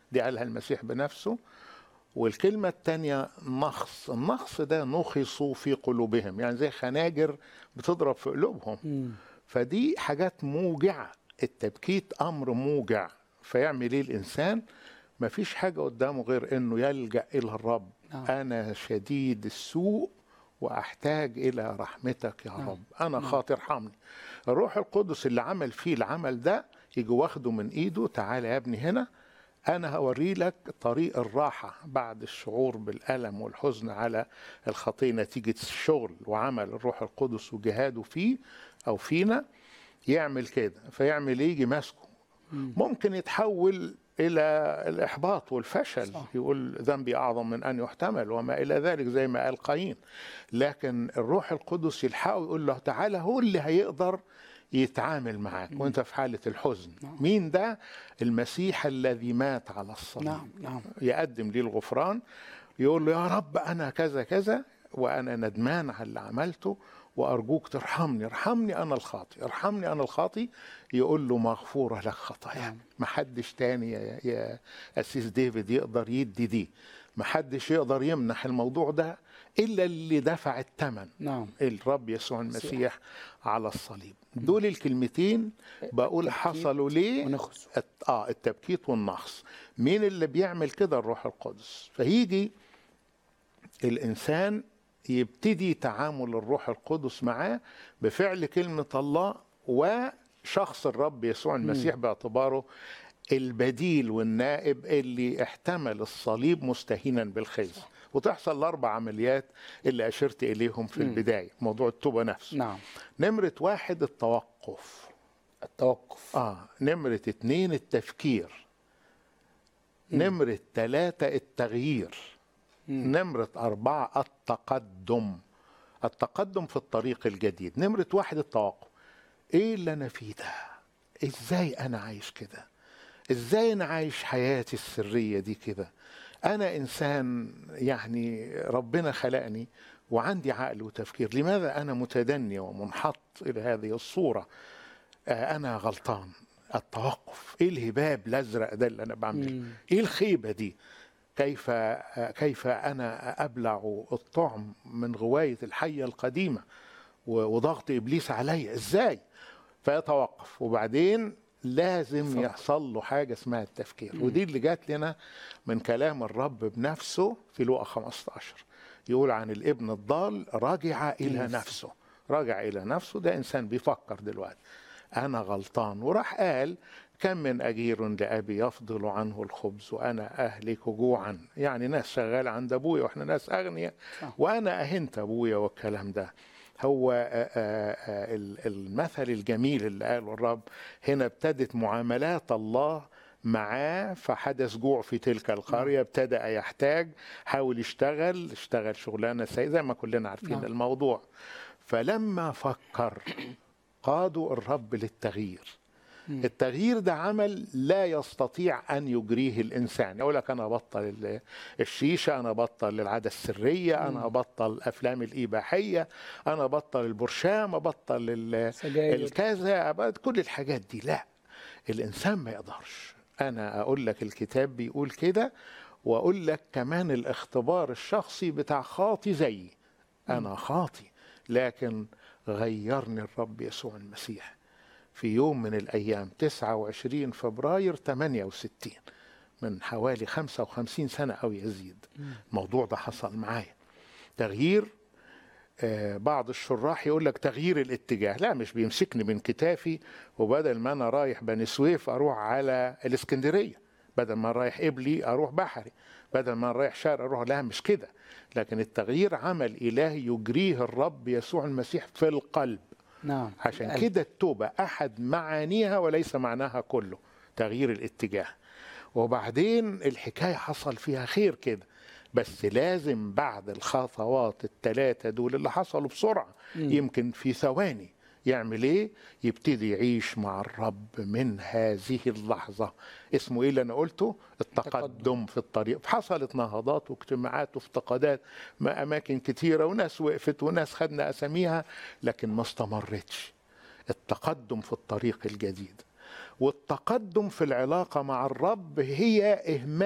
دي قالها المسيح بنفسه والكلمة التانية نخص النخص ده نخصوا في قلوبهم يعني زي خناجر بتضرب في قلوبهم مم. فدي حاجات موجعة التبكيت أمر موجع فيعمل إيه الإنسان مفيش حاجة قدامه غير إنه يلجأ إلى الرب نعم. أنا شديد السوء وأحتاج إلى رحمتك يا نعم. رب أنا نعم. خاطر ارحمني الروح القدس اللي عمل فيه العمل ده يجي واخده من إيده تعالى يا ابني هنا أنا هوري لك طريق الراحة بعد الشعور بالألم والحزن على الخطية نتيجة الشغل وعمل الروح القدس وجهاده فيه أو فينا يعمل كده فيعمل إيه يجي ماسكه مم. ممكن يتحول إلى الإحباط والفشل صح. يقول ذنبي أعظم من أن يحتمل وما إلى ذلك زي ما قال قايين لكن الروح القدس يلحقه يقول له تعالى هو اللي هيقدر يتعامل معاك وانت في حالة الحزن نعم. مين ده المسيح الذي مات على الصليب نعم نعم يقدم ليه الغفران يقول له يا رب انا كذا كذا وانا ندمان على اللي عملته وارجوك ترحمني ارحمني انا الخاطي ارحمني انا الخاطي يقول له مغفوره لك خطاياك نعم. محدش تاني يا, يا اسيس ديفيد يقدر يدي دي محدش يقدر يمنح الموضوع ده الا اللي دفع الثمن نعم الرب يسوع المسيح على الصليب دول الكلمتين بقول التبكيت حصلوا ليه ونخص الت- اه التبكيت والنقص مين اللي بيعمل كده الروح القدس فيجي الانسان يبتدي تعامل الروح القدس معاه بفعل كلمه الله وشخص الرب يسوع المسيح باعتباره البديل والنائب اللي احتمل الصليب مستهينا بالخزي وتحصل الاربع عمليات اللي اشرت اليهم في مم. البدايه موضوع التوبه نفسه نعم نمره واحد التوقف التوقف اه نمرة اتنين التفكير مم. نمرة تلاتة التغيير مم. نمرة أربعة التقدم التقدم في الطريق الجديد نمرة واحد التوقف ايه اللي انا فيه ده ازاي انا عايش كده ازاي انا عايش حياتي السرية دي كده انا انسان يعني ربنا خلقني وعندي عقل وتفكير لماذا انا متدني ومنحط الى هذه الصورة آه، انا غلطان التوقف ايه الهباب الازرق ده اللي انا بعمله مم. ايه الخيبه دي كيف آه، كيف انا ابلع الطعم من غوايه الحيه القديمه و- وضغط ابليس عليا ازاي فيتوقف وبعدين لازم فكر. يحصل له حاجه اسمها التفكير مم. ودي اللي جات لنا من كلام الرب بنفسه في لوقا 15 يقول عن الابن الضال رجع الى نفسه. نفسه رجع الى نفسه ده انسان بيفكر دلوقتي انا غلطان وراح قال كم من اجير لابي يفضل عنه الخبز وانا اهلك جوعا يعني ناس شغاله عند ابويا واحنا ناس اغنياء صح. وانا اهنت ابويا والكلام ده هو آه، آه، آه، ال- المثل الجميل اللي قاله الرب هنا ابتدت معاملات الله معاه فحدث جوع في تلك القرية ابتدأ يحتاج حاول يشتغل اشتغل شغلانة سيئة زي ما كلنا عارفين نعم. الموضوع فلما فكر قادوا الرب للتغيير مم. التغيير ده عمل لا يستطيع ان يجريه الانسان يقول لك انا ابطل ال- الشيشه انا ابطل العاده السريه انا ابطل الافلام الاباحيه انا ابطل البرشام ابطل ال- سجاير الكذا أبد كل الحاجات دي لا الانسان ما يقدرش انا اقول لك الكتاب بيقول كده واقول لك كمان الاختبار الشخصي بتاع خاطي زيي انا خاطي لكن غيرني الرب يسوع المسيح في يوم من الايام 29 فبراير 68 من حوالي 55 سنه او يزيد الموضوع ده حصل معايا تغيير آه، بعض الشراح يقول لك تغيير الاتجاه لا مش بيمسكني من كتافي وبدل ما انا رايح بني سويف اروح على الاسكندريه بدل ما أنا رايح قبلي اروح بحري بدل ما أنا رايح شرق اروح لا مش كده لكن التغيير عمل الهي يجريه الرب يسوع المسيح في القلب نعم عشان القلب. كده التوبة أحد معانيها وليس معناها كله تغيير الاتجاه وبعدين الحكاية حصل فيها خير كده بس لازم بعد الخطوات الثلاثة دول اللي حصلوا بسرعة مم. يمكن في ثواني يعمل ايه يبتدي يعيش مع الرب من هذه اللحظة اسمه ايه اللي انا قلته التقدم في الطريق حصلت نهضات واجتماعات وافتقادات ما اماكن كتيرة وناس وقفت وناس خدنا اساميها لكن ما استمرتش التقدم في الطريق الجديد والتقدم في العلاقة مع الرب هي إهمال